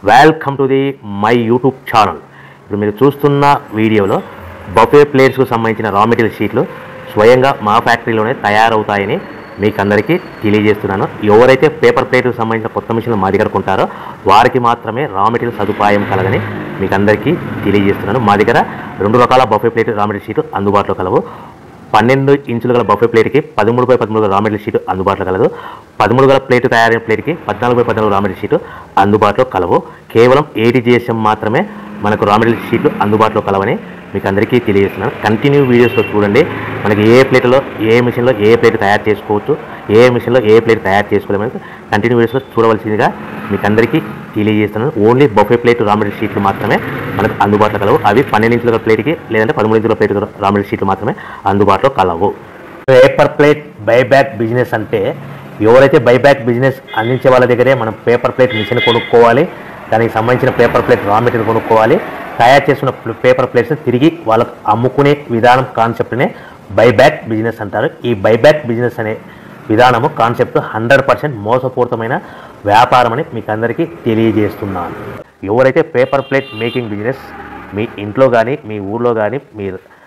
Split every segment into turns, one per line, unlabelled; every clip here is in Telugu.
welcome to the my YouTube channel ఇప్పుడు మీరు చూస్తున్న వీడియోలో బఫే ప్లేట్స్కు సంబంధించిన రా మెటీరియల్ షీట్లు స్వయంగా మా ఫ్యాక్టరీలోనే తయారవుతాయని మీకు అందరికీ తెలియజేస్తున్నాను ఎవరైతే పేపర్ ప్లేట్కి సంబంధించిన కొత్త మిషన్లు మా దగ్గర కొంటారో వారికి మాత్రమే రా మెటీరియల్ సదుపాయం కలగని మీకు అందరికీ తెలియజేస్తున్నాను మా దగ్గర రెండు రకాల బఫే ప్లేట్ రా మెటీరియల్ షీట్లు అందుబాటులో కలవు పన్నెండు ఇంచుల గల బఫే ప్లేట్కి పదమూడు బై పదమూడు రా మెటీరియల్ షీట్ అందుబాటులో కలదు పదమూడు గల ప్లేట్ తయారైన ప్లేట్కి పద్నాలుగు బై పద్నాలుగు రా మెటీరియల్ షీట్ అందుబాటులో కలవు కేవలం ఏటీ జిఎస్ఎం మాత్రమే మనకు రా మెటీరియల్ షీట్లు అందుబాటులో కలవని మీకు అందరికీ తెలియజేస్తున్నాను కంటిన్యూ వీడియోస్లో చూడండి మనకి ఏ ప్లేట్లో ఏ మిషన్లో ఏ ప్లేట్ తయారు చేసుకోవచ్చు ఏ మిషన్లో ఏ ప్లేట్ తయారు చేసుకోలేమని కంటిన్యూ వీడియోస్లో చూడవలసిందిగా మీకు అందరికీ తెలియజేస్తున్నాను only buffet plate raw material షీట్లు మాత్రమే మనకు అందుబాటులో కలవు అవి పన్నెండు ఇంచుల ప్లేట్కి లేదంటే పదమూడు ఇంచుల ప్లేట్ రా మెటీరియల్ షీట్లు మాత్రమే అందుబాటులో కలవు పేపర్ ప్లేట్ బైబ్యాక్ బిజినెస్ అంటే ఎవరైతే బైబ్యాక్ బిజినెస్ అందించే వాళ్ళ దగ్గరే మనం పేపర్ ప్లేట్ మిషన్ కొనుక్కోవాలి దానికి సంబంధించిన పేపర్ ప్లేట్ రా మెటీరియల్ కొనుక్కోవాలి తయారు చేసుకున్న ప్ల- పేపర్ ప్లేట్స్ తిరిగి వాళ్ళకు అమ్ముకునే విధానం కాన్సెప్ట్నే బైబ్యాక్ బిజినెస్ అంటారు ఈ బైబ్యాక్ బిజినెస్ అనే విధానము కాన్సెప్ట్ హండ్రెడ్ పర్సెంట్ మోసపూరితమైన వ్యాపారం అని మీకు అందరికీ తెలియజేస్తున్నాను ఎవరైతే పేపర్ ప్లేట్ మేకింగ్ బిజినెస్ మీ ఇంట్లో కానీ మీ ఊర్లో కానీ మీ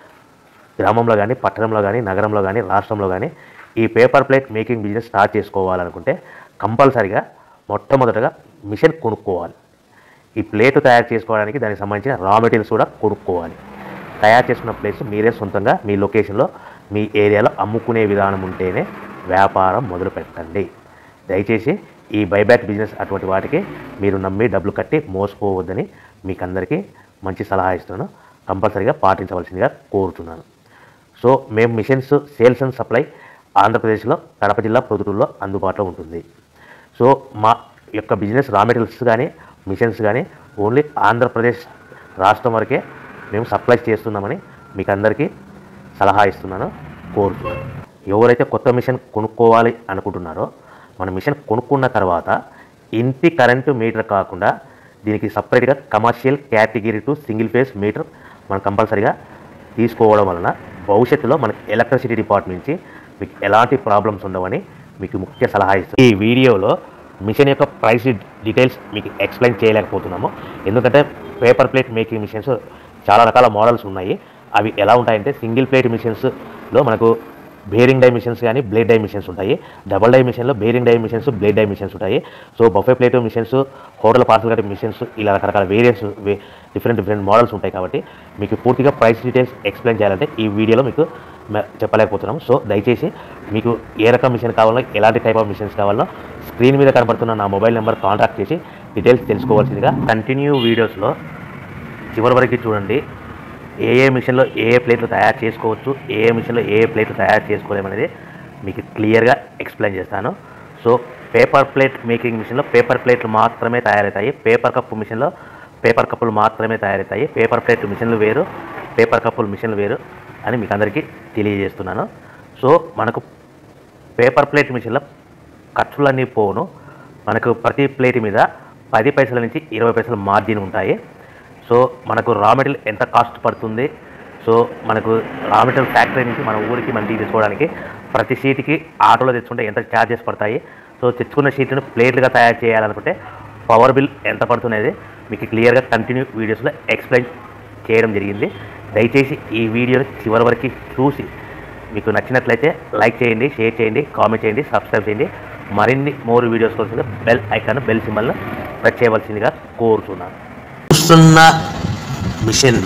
గ్రామంలో కానీ పట్టణంలో కానీ నగరంలో కానీ రాష్ట్రంలో కానీ ఈ paper plate making business start చేసుకోవాలనుకుంటే కంపల్సరిగా మొట్టమొదటగా మిషన్ కొనుక్కోవాలి ఈ ప్లేట్ తయారు చేసుకోవడానికి దానికి సంబంధించిన రా మెటీరియల్స్ కూడా కొనుక్కోవాలి తయారు చేసుకున్న ప్లేట్స్ మీరే సొంతంగా మీ లొకేషన్లో మీ ఏరియాలో అమ్ముకునే విధానం ఉంటేనే వ్యాపారం మొదలు పెట్టండి దయచేసి ఈ బైబ్యాక్ బిజినెస్ అటువంటి వాటికి మీరు నమ్మి డబ్బులు కట్టి మోసపోవద్దని మీకు అందరికీ మంచి సలహా ఇస్తున్నాను కంపల్సరీగా పాటించవలసిందిగా కోరుతున్నాను సో మేము మిషన్స్ సేల్స్ అండ్ సప్లై ఆంధ్రప్రదేశ్లో కడప జిల్లా ప్రొద్దుటూరులో అందుబాటులో ఉంటుంది సో మా యొక్క బిజినెస్ రా మెటీరియల్స్ కానీ మిషన్స్ కానీ ఓన్లీ ఆంధ్రప్రదేశ్ రాష్ట్రం వరకే మేము సప్లై చేస్తున్నామని మీకు అందరికీ సలహా ఇస్తున్నాను కోరుతున్నాను ఎవరైతే కొత్త మిషన్ కొనుక్కోవాలి అనుకుంటున్నారో మన మిషన్ కొనుక్కున్న తర్వాత ఇంటి కరెంటు మీటర్ కాకుండా దీనికి సపరేట్గా commercial category two single phase meter మనం కంపల్సరీగా తీసుకోవడం వలన భవిష్యత్తులో మనకి ఎలక్ట్రిసిటీ డిపార్ట్మెంట్ నుంచి మీకు ఎలాంటి ప్రాబ్లమ్స్ ఉండవని మీకు ముఖ్య సలహా ఇస్తుంది ఈ వీడియోలో మిషన్ యొక్క ప్రైస్ డీటెయిల్స్ మీకు ఎక్స్ప్లెయిన్ చేయలేకపోతున్నాము ఎందుకంటే పేపర్ ప్లేట్ మేకింగ్ మిషన్స్ చాలా రకాల మోడల్స్ ఉన్నాయి అవి ఎలా ఉంటాయంటే సింగిల్ ప్లేట్ మిషన్స్లో మనకు బేరింగ్ డై మిషన్స్ కానీ బ్లేడ్ డై మిషన్స్ ఉంటాయి డబల్ డై మిషన్లో bearing die machines blade die machines ఉంటాయి so buffet plate machines hotel parcel కట్టే మిషన్స్ ఇలా రకరకాల వేరియంట్స్ డిఫరెంట్ డిఫరెంట్ మోడల్స్ ఉంటాయి కాబట్టి మీకు పూర్తిగా ప్రైస్ డీటెయిల్స్ ఎక్స్ప్లెయిన్ చేయాలంటే ఈ వీడియోలో మీకు మ- చెప్పలేకపోతున్నాం సో దయచేసి మీకు ఏ రకం మిషన్ కావాలో ఎలాంటి టైప్ ఆఫ్ మిషన్స్ కావాలో స్క్రీన్ మీద కనబడుతున్న నా మొబైల్ నెంబర్ కాంటాక్ట్ చేసి డీటెయిల్స్ తెలుసుకోవాల్సిందిగా కంటిన్యూ వీడియోస్లో చివరి వరకు చూడండి ఏ ఏ మిషన్లో ఏ ఏ ప్లేట్లు తయారు చేసుకోవచ్చు ఏ ఏ మిషన్లో ఏ ఏ ప్లేట్లు తయారు చేసుకోలేమనేది మీకు క్లియర్గా ఎక్స్ప్లెయిన్ చేస్తాను సో పేపర్ ప్లేట్ మేకింగ్ మిషన్లో పేపర్ ప్లేట్లు మాత్రమే తయారవుతాయి పేపర్ కప్పు మిషన్లో పేపర్ కప్పులు మాత్రమే తయారవుతాయి పేపర్ ప్లేట్ మిషన్లు వేరు పేపర్ కప్పులు మిషన్లు వేరు అని మీకు అందరికీ తెలియజేస్తున్నాను సో మనకు పేపర్ ప్లేట్ మిషన్లో ఖర్చులన్నీ పోను మనకు ప్రతి ప్లేట్ మీద పది పైసల నుంచి ఇరవై పైసల మార్జిన్ ఉంటాయి సో మనకు రా మెటీరియల్ ఎంత కాస్ట్ పడుతుంది సో మనకు రా మెటీరియల్ ఫ్యాక్టరీ నుంచి మన ఊరికి మన టీ తీసుకోవడానికి ప్రతి షీట్కి ఆటోలో తెచ్చుకుంటే ఎంత ఛార్జెస్ పడతాయి సో తెచ్చుకున్న షీట్లను ప్లేట్లుగా తయారు చేయాలనుకుంటే పవర్ బిల్ ఎంత పడుతున్నది మీకు క్లియర్గా కంటిన్యూ వీడియోస్లో ఎక్స్ప్లెయిన్ చేయడం జరిగింది దయచేసి ఈ వీడియోని చివరి వరకు చూసి మీకు నచ్చినట్లయితే లైక్ చేయండి షేర్ చేయండి కామెంట్ చేయండి సబ్స్క్రైబ్ చేయండి మరిన్ని మోర్ వీడియోస్ కోసం బెల్ ఐకాన్ బెల్ సింబల్ను ప్రెస్ చేయవలసిందిగా కోరుతున్నాను
చూస్తున్న మిషన్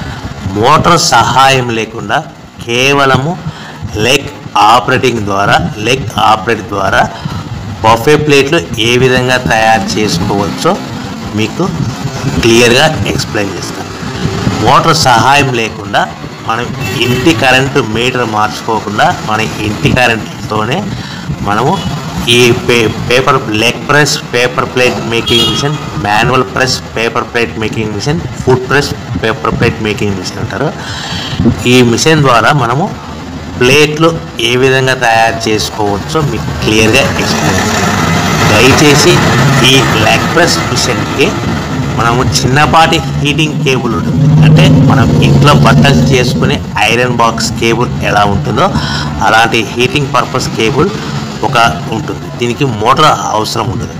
మోటార్ సహాయం లేకుండా కేవలము లెగ్ ఆపరేటింగ్ ద్వారా లెగ్ ఆపరేట్ ద్వారా బఫే ప్లేట్లు ఏ విధంగా తయారు చేసుకోవచ్చో మీకు క్లియర్గా ఎక్స్ప్లెయిన్ చేస్తాను మోటార్ సహాయం లేకుండా మనం ఇంటి కరెంటు మీటర్ మార్చుకోకుండా మన ఇంటి కరెంటుతోనే మనము ఈ పే paper leg press paper plate making machine manual press paper plate making machine food press paper plate making machine అంటారు ఈ మిషన్ ద్వారా మనము ప్లేట్లు ఏ విధంగా తయారు చేసుకోవచ్చో మీకు క్లియర్గా ఎక్స్ప్లెయిన్ చేస్తాను దయచేసి ఈ లెగ్ ప్రెస్ మిషన్కి మనము చిన్నపాటి హీటింగ్ కేబుల్ ఉంటుంది అంటే మనం ఇంట్లో బట్టలు చేసుకునే ఐరన్ బాక్స్ కేబుల్ ఎలా ఉంటుందో అలాంటి హీటింగ్ పర్పస్ కేబుల్ ఒక ఉంటుంది దీనికి మోటార్ అవసరం ఉంటుంది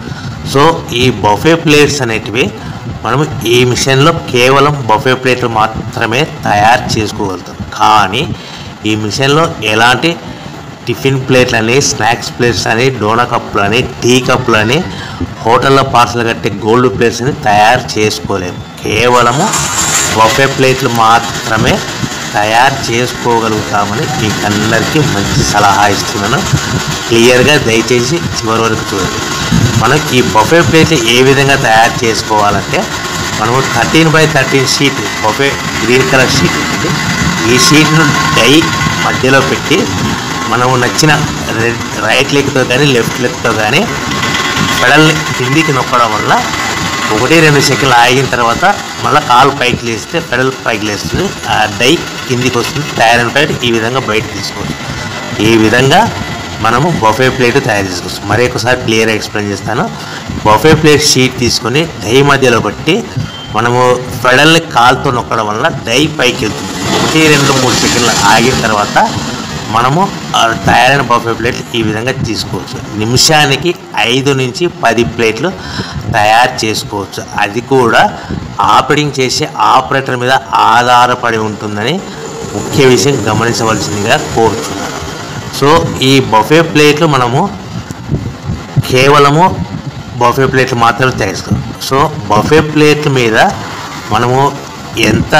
సో ఈ బఫే ప్లేట్స్ అనేటివి మనం ఈ మిషన్లో కేవలం బఫే ప్లేట్లు మాత్రమే తయారు చేసుకోగలుగుతాం కానీ ఈ మిషన్లో ఎలాంటి టిఫిన్ ప్లేట్లు అని స్నాక్స్ ప్లేట్స్ అని డోనా కప్పులు అని టీ కప్పులు అని హోటల్లో పార్సల్ కట్టే గోల్డ్ ప్లేట్స్ అని తయారు చేసుకోలేము కేవలము బఫే ప్లేట్లు మాత్రమే తయారు చేసుకోగలుగుతామని మీకు అందరికీ మంచి సలహా ఇస్తున్నాను క్లియర్గా దయచేసి చివరి వరకు చూడండి మనం ఈ బఫే ప్లేట్లు ఏ విధంగా తయారు చేసుకోవాలంటే మనము thirteen by thirteen sheet buffet green colour sheet ఉంటుంది ఈ షీట్ను డై మధ్యలో పెట్టి మనము నచ్చిన రెడ్ రైట్ లెగ్తో కానీ లెఫ్ట్ లెగ్తో కానీ పెడల్ని కిందికి నొక్కడం వల్ల ఒకటి రెండు సెకండ్లు ఆగిన తర్వాత మళ్ళీ కాలు పైకి లేస్తే పెడల్ పైకి లేస్తుంది ఆ డై కిందికి వస్తుంది తయారైన ప్లేట్ ఈ విధంగా బయట తీసుకోవచ్చు ఈ విధంగా మనము బఫే ప్లేట్ తయారు చేసుకోవచ్చు మరి ఒకసారి క్లియర్గా ఎక్స్ప్లెయిన్ చేస్తాను బఫే ప్లేట్ షీట్ తీసుకొని డై మధ్యలో పెట్టి మనము పెడల్ని కాలుతో నొక్కడం వల్ల డై పైకి వెళ్తుంది ఒకటి రెండు మూడు సెకండ్లు ఆగిన తర్వాత మనము ఆ తయారైన బఫే ప్లేట్లు ఈ విధంగా తీసుకోవచ్చు నిమిషానికి ఐదు నుంచి పది ప్లేట్లు తయారు చేసుకోవచ్చు అది కూడా ఆపరేటింగ్ చేసే ఆపరేటర్ మీద ఆధారపడి ఉంటుందని ముఖ్య విషయం గమనించవలసిందిగా కోరుచున్నాను సో ఈ బఫే ప్లేట్లు మనము కేవలము బఫే ప్లేట్లు మాత్రమే తయారు చేసుకోవాలి సో బఫే ప్లేట్ల మీద మనము ఎంత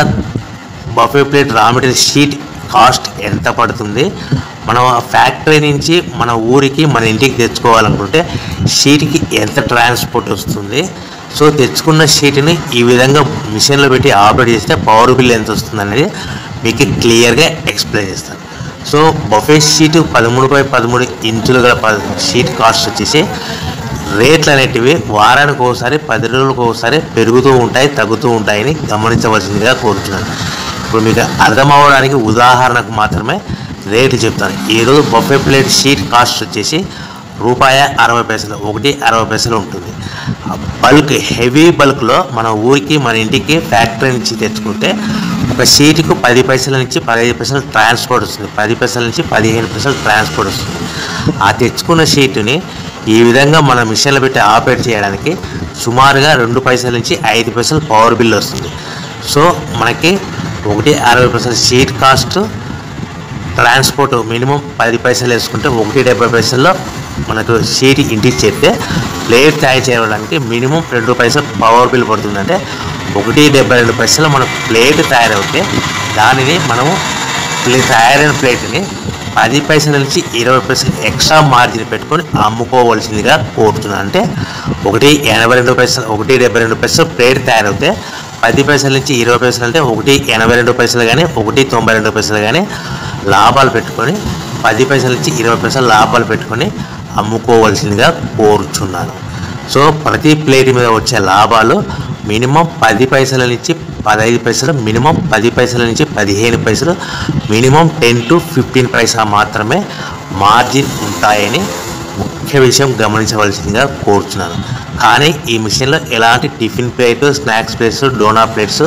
buffet plate raw material sheet cost ఎంత పడుతుంది మనం ఆ ఫ్యాక్టరీ నుంచి మన ఊరికి మన ఇంటికి తెచ్చుకోవాలనుకుంటే షీట్కి ఎంత ట్రాన్స్పోర్ట్ వస్తుంది సో తెచ్చుకున్న షీట్ని ఈ విధంగా మిషన్లో పెట్టి ఆపరేట్ చేస్తే పవర్ బిల్ ఎంత వస్తుంది అనేది మీకు క్లియర్గా ఎక్స్ప్లెయిన్ చేస్తాను సో బఫే షీట్ పదమూడు బై పదమూడు ఇంచులు గల ప- షీట్ కాస్ట్ వచ్చేసి రేట్లు అనేటివి వారానికి ఒకసారి పది రోజులకు ఒకసారి పెరుగుతూ ఉంటాయి తగ్గుతూ ఉంటాయని గమనించవలసిందిగా కోరుతున్నాను ఇప్పుడు మీకు అర్థం అవ్వడానికి ఉదాహరణకు మాత్రమే రేటు చెప్తాను ఈరోజు బఫే ప్లేట్ షీట్ కాస్ట్ వచ్చేసి రూపాయ అరవై పైసలు ఒకటి అరవై పైసలు ఉంటుంది బల్క్ హెవీ బల్క్లో మన ఊరికి మన ఇంటికి ఫ్యాక్టరీ నుంచి తెచ్చుకుంటే ఒక షీట్కు పది పైసల నుంచి పదిహేను పైసలు ట్రాన్స్పోర్ట్ వస్తుంది పది పైసల నుంచి పదిహేను పైసలు ట్రాన్స్పోర్ట్ వస్తుంది ఆ తెచ్చుకున్న షీటుని ఈ విధంగా మన మిషన్లో పెట్టి ఆపరేట్ చేయడానికి సుమారుగా రెండు పైసల నుంచి ఐదు పైసలు పవర్ బిల్ వస్తుంది సో మనకి ఒకటి అరవై పైసలు షీట్ కాస్ట్ ట్రాన్స్పోర్ట్ మినిమం పది పైసలు వేసుకుంటే ఒకటి డెబ్బై పైసల్లో మనకు షీట్ ఇంటికి చేస్తే ప్లేట్ తయారు చేయడానికి మినిమం రెండు పైసలు పవర్ బిల్ పడుతుందంటే ఒకటి డెబ్బై రెండు పైసలు మన ప్లేట్ తయారవుతే దానిని మనము ప్లే తయారైన ప్లేట్ని పది పైసల నుంచి ఇరవై పైసలు ఎక్స్ట్రా మార్జిన్ పెట్టుకొని అమ్ముకోవాల్సిందిగా కోరుతున్నాను అంటే ఒకటి ఎనభై రెండు పైసలు ఒకటి డెబ్బై రెండు పైసలు ప్లేట్ తయారవుతే పది పైసల నుంచి ఇరవై పైసలు అంటే ఒకటి ఎనభై రెండు పైసలు కానీ ఒకటి తొంభై రెండు పైసలు కానీ లాభాలు పెట్టుకొని పది పైసల నుంచి ఇరవై పైసలు లాభాలు పెట్టుకొని అమ్ముకోవాల్సిందిగా కోరుచున్నాను సో ప్రతి ప్లేట్ మీద వచ్చే లాభాలు మినిమం పది పైసల నుంచి పదహైదు పైసలు మినిమం పది పైసల నుంచి పదిహేను పైసలు మినిమం టెన్ టు ఫిఫ్టీన్ పైసా మాత్రమే మార్జిన్ ఉంటాయని ముఖ్య విషయం గమనించవలసిందిగా కోరుచున్నాను కానీ ఈ మిషన్లో ఎలాంటి టిఫిన్ ప్లేట్ స్నాక్స్ ప్లేట్స్ డోనా ప్లేట్స్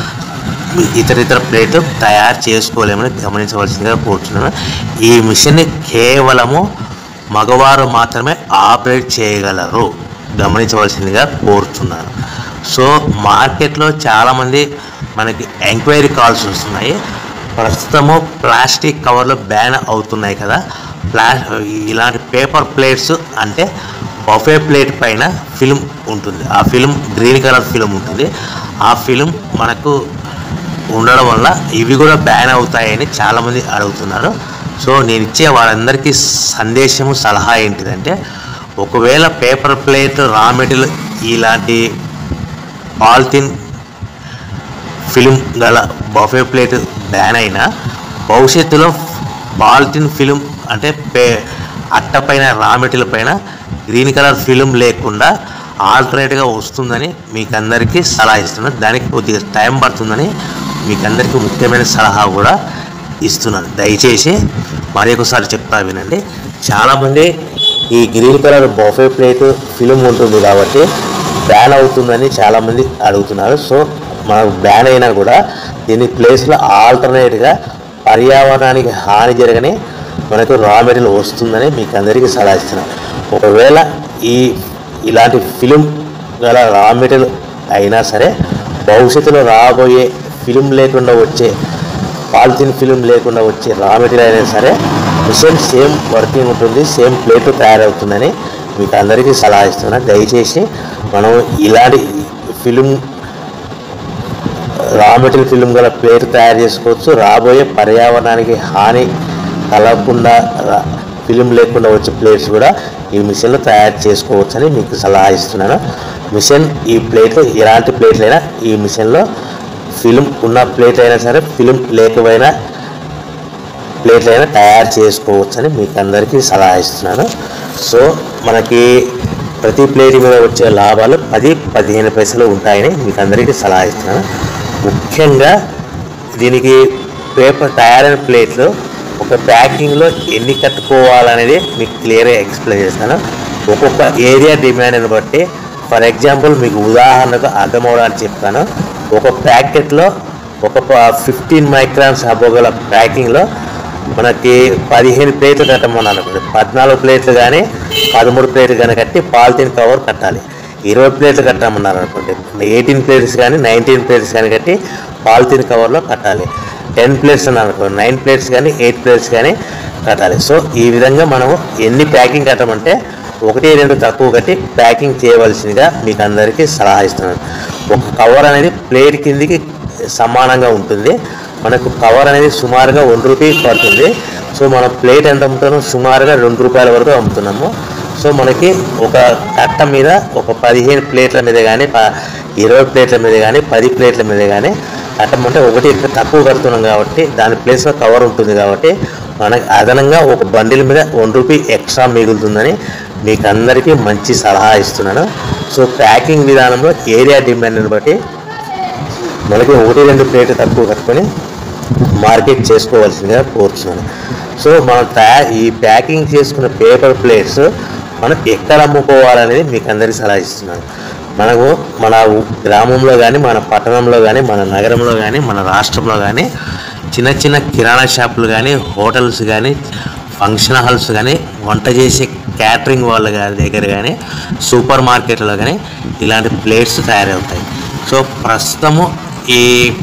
ఇతర ఇతర ప్లేట్లు తయారు చేసుకోలేమని గమనించవలసిందిగా కోరుచున్నాను ఈ మిషన్ని కేవలము మగవారు మాత్రమే ఆపరేట్ చేయగలరు గమనించవలసిందిగా కోరుచున్నాను సో మార్కెట్లో చాలామంది మనకి ఎంక్వైరీ కాల్స్ వస్తున్నాయి ప్రస్తుతము ప్లాస్టిక్ కవర్లు బ్యాన్ అవుతున్నాయి కదా ప్లా ఇలాంటి పేపర్ ప్లేట్స్ అంటే బఫే ప్లేట్ పైన ఫిల్మ్ ఉంటుంది ఆ ఫిల్మ్ గ్రీన్ కలర్ ఫిల్మ్ ఉంటుంది ఆ ఫిల్మ్ మనకు ఉండడం వల్ల ఇవి కూడా బ్యాన్ అవుతాయని చాలామంది అడుగుతున్నారు సో నేను ఇచ్చే వాళ్ళందరికీ సందేశము సలహా ఏంటిదంటే ఒకవేళ పేపర్ ప్లేట్ రా మెటీరియల్ ఇలాంటి పాలిథిన్ ఫిలిం గల బఫే ప్లేట్ బ్యాన్ అయినా భవిష్యత్తులో పాలిథిన్ ఫిలిం అంటే పే అట్ట పైన రా మెటీరియల్ పైన గ్రీన్ కలర్ ఫిలిం లేకుండా ఆల్టర్నేట్గా వస్తుందని మీకు అందరికీ సలహా ఇస్తున్నాను దానికి కొద్దిగా టైం పడుతుందని మీకు అందరికీ ముఖ్యమైన సలహా కూడా ఇస్తున్నాను దయచేసి మరి ఒకసారి చెప్తా వినండి చాలామంది ఈ green colour buffet plate film ఉంటుంది కాబట్టి బ్యాన్ అవుతుందని చాలామంది అడుగుతున్నారు సో మనకు బ్యాన్ అయినా కూడా దీని ప్లేస్లో ఆల్టర్నేట్గా పర్యావరణానికి హాని జరగని మనకు రా మెటీరియల్ వస్తుందని మీకు అందరికీ సలహా ఇస్తున్నాను ఒకవేళ ఈ ఇలాంటి ఫిలిం గల రా మెటీరియల్ అయినా సరే భవిష్యత్తులో రాబోయే ఫిలిం లేకుండా వచ్చే పాలిథిన్ ఫిలిం లేకుండా వచ్చే రా మెటీరియల్ అయినా సరే మిషన్ సేమ్ వర్కింగ్ ఉంటుంది సేమ్ ప్లేట్ తయారవుతుందని మీకు అందరికీ సలహా ఇస్తున్నా దయచేసి మనం ఇలాంటి ఫిలిం రా మెటీరియల్ ఫిలిం గల ప్లేట్ తయారు చేసుకోవచ్చు రాబోయే పర్యావరణానికి హాని కలగకుండా రా- ఫిలిం లేకుండా వచ్చే ప్లేట్స్ కూడా ఈ మిషన్లో తయారు చేసుకోవచ్చని మీకు సలహా ఇస్తున్నాను మిషన్ ఈ ప్లేట్లు ఎలాంటి ప్లేట్లైనా ఈ మిషన్లో ఫిలిం ఉన్న ప్లేట్ అయినా సరే ఫిలిం లేకపోయినా ప్లేట్లైనా తయారు చేసుకోవచ్చని మీకు అందరికీ సలహా ఇస్తున్నాను సో మనకి ప్రతి ప్లేట్ మీద వచ్చే లాభాలు పది పదిహేను పైసలు ఉంటాయని మీకు అందరికీ సలహా ఇస్తున్నాను ముఖ్యంగా దీనికి పేపర్ తయారైన ప్లేట్లు ఒక ప్యాకింగ్లో ఎన్ని కట్టుకోవాలనేది మీకు క్లియర్గా ఎక్స్ప్లెయిన్ చేస్తాను ఒక్కొక్క ఏరియా డిమాండ్ని బట్టి ఫర్ ఎగ్జాంపుల్ మీకు ఉదాహరణకు అర్థమవడానికి చెప్తాను ఒక ప్యాకెట్లో ఒక ఫిఫ్టీన్ మైక్రాన్స్ అబ్బోగల ప్యాకింగ్లో మనకి పదిహేను ప్లేట్లు కట్టమన్నాను అనుకోండి పద్నాలుగు ప్లేట్లు కానీ పదమూడు ప్లేట్లు కానీ కట్టి పాలిథిన్ కవర్ కట్టాలి ఇరవై ప్లేట్లు కట్టమన్నారు అనుకోండి ఎయిటీన్ ప్లేట్స్ కానీ నైన్టీన్ ప్లేట్స్ కానీ కట్టి పాలిథిన్ కవర్లో కట్టాలి టెన్ ప్లేట్స్ అని అనుకో నైన్ ప్లేట్స్ కానీ ఎయిట్ ప్లేట్స్ కానీ కట్టాలి సో ఈ విధంగా మనము ఎన్ని ప్యాకింగ్ కట్టమంటే ఒకటి రెండు తక్కువ కట్టి ప్యాకింగ్ చేయవలసిందిగా మీకు అందరికీ సలహా ఇస్తున్నాను ఒక కవర్ అనేది ప్లేట్ కిందికి సమానంగా ఉంటుంది మనకు కవర్ అనేది సుమారుగా వన్ రూపీ పడుతుంది సో మన ప్లేట్ ఎంత అమ్ముతామో సుమారుగా రెండు రూపాయల వరకు అమ్ముతున్నాము సో మనకి ఒక కట్ట మీద ఒక పదిహేను ప్లేట్ల మీద కానీ ప- ఇరవై ప్లేట్ల మీద కానీ పది ప్లేట్ల మీద కానీ కట్టమంటే ఒకటి ఎక్కువ తక్కువ కడుతున్నాం కాబట్టి దాని ప్లేస్లో కవర్ ఉంటుంది కాబట్టి మనకి అదనంగా ఒక బండిల్ మీద వన్ రూపీ ఎక్స్ట్రా మిగులుతుందని మీకు అందరికీ మంచి సలహా ఇస్తున్నాను సో ప్యాకింగ్ విధానంలో ఏరియా డిమాండ్ని బట్టి మనకి ఒకటి రెండు ప్లేట్ తక్కువ కట్టుకొని మార్కెట్ చేసుకోవాల్సిందిగా కోరుతున్నాను సో మనం తయారు ఈ ప్యాకింగ్ చేసుకున్న పేపర్ ప్లేట్స్ మనం ఎక్కడ అమ్ముకోవాలనేది మీకు అందరికీ సలహా ఇస్తున్నాను మనము మన ఊ- గ్రామంలో కానీ మన పట్టణంలో కానీ మన నగరంలో కానీ మన రాష్ట్రంలో కానీ చిన్న చిన్న కిరాణా షాపులు కానీ హోటల్స్ కానీ ఫంక్షన్ హాల్స్ కానీ వంట చేసే క్యాటరింగ్ వాళ్ళ గారి దగ్గర కానీ సూపర్ మార్కెట్లో కానీ ఇలాంటి ప్లేట్స్ తయారవుతాయి సో ప్రస్తుతము ఈ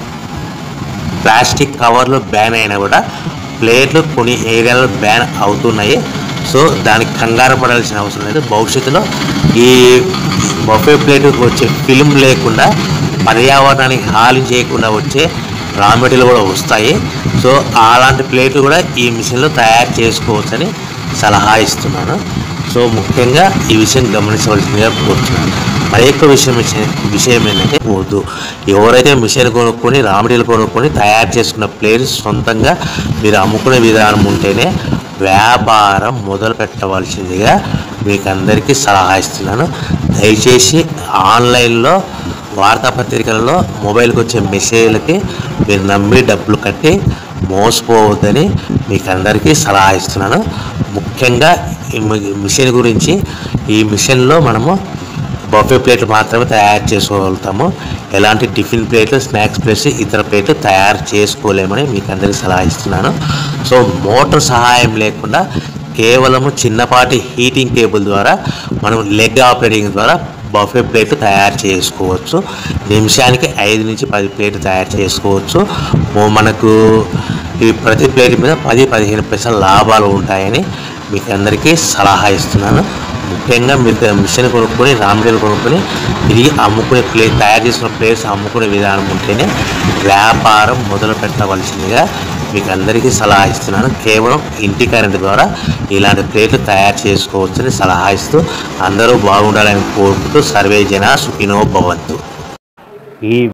ప్లాస్టిక్ కవర్లు బ్యాన్ అయినా కూడా ప్లేట్లు కొన్ని ఏరియాలో బ్యాన్ అవుతున్నాయి సో దానికి కంగారు పడాల్సిన అవసరం లేదు భవిష్యత్తులో ఈ బఫే ప్లేట్కి వచ్చే ఫిల్మ్ లేకుండా పర్యావరణానికి హాని చేయకుండా వచ్చే రా మెటీరియల్ కూడా వస్తాయి సో అలాంటి ప్లేట్లు కూడా ఈ మిషన్లో తయారు చేసుకోవచ్చని సలహా ఇస్తున్నాను సో ముఖ్యంగా ఈ విషయం గమనించవలసిందిగా కోరుతున్నాను మరి ఎక్కువ విషయం విషయం- విషయం ఏంటంటే వద్దు ఎవరైతే మిషన్ కొనుక్కొని రా మెటీరియల్ కొనుక్కొని తయారు చేసుకున్న ప్లేయర్స్ సొంతంగా మీరు అమ్ముకునే విధానం ఉంటేనే వ్యాపారం మొదలు పెట్టవలసిందిగా మీకు అందరికీ సలహా ఇస్తున్నాను దయచేసి ఆన్లైన్లో వార్తాపత్రికలలో మొబైల్కి వచ్చే మెసేజ్లకి మీరు నమ్మి డబ్బులు కట్టి మోసపోవద్దని మీకు అందరికీ సలహా ఇస్తున్నాను ముఖ్యంగా ఈ మి- మిషన్ గురించి ఈ మిషన్లో మనము బఫే ప్లేట్లు మాత్రమే తయారు చేసుకోగలుగుతాము ఎలాంటి టిఫిన్ ప్లేట్లు స్నాక్స్ ప్లేట్స్ ఇతర ప్లేట్లు తయారు చేసుకోలేమని మీకు అందరికీ సలహా ఇస్తున్నాను సో మోటార్ సహాయం లేకుండా కేవలము చిన్నపాటి హీటింగ్ టేబుల్ ద్వారా మనం లెగ్ ఆపరేటింగ్ ద్వారా బఫే ప్లేట్లు తయారు చేసుకోవచ్చు నిమిషానికి ఐదు నుంచి పది ప్లేట్లు తయారు చేసుకోవచ్చు మో- మనకు ఈ ప్రతి ప్లేట్ మీద పది పదిహేను పైసల లాభాలు ఉంటాయని మీకు అందరికీ సలహా ఇస్తున్నాను ముఖ్యంగా మీరు మిషన్ కొనుక్కొని రా మెటీరియల్ కొనుక్కొని తిరిగి అమ్ముకునే ప్లేట్ తయారు చేసిన ప్లేట్స్ అమ్ముకునే విధానం ఉంటేనే వ్యాపారం మొదలు పెట్టవలసిందిగా మీకు అందరికీ సలహా ఇస్తున్నాను కేవలం ఇంటి కరెంట్ ద్వారా ఇలాంటి ప్లేట్లు తయారు చేసుకోవచ్చని సలహా ఇస్తూ అందరూ బాగుండాలని కోరుకుంటూ సర్వే జన సుఖినో భవంతు
ఈ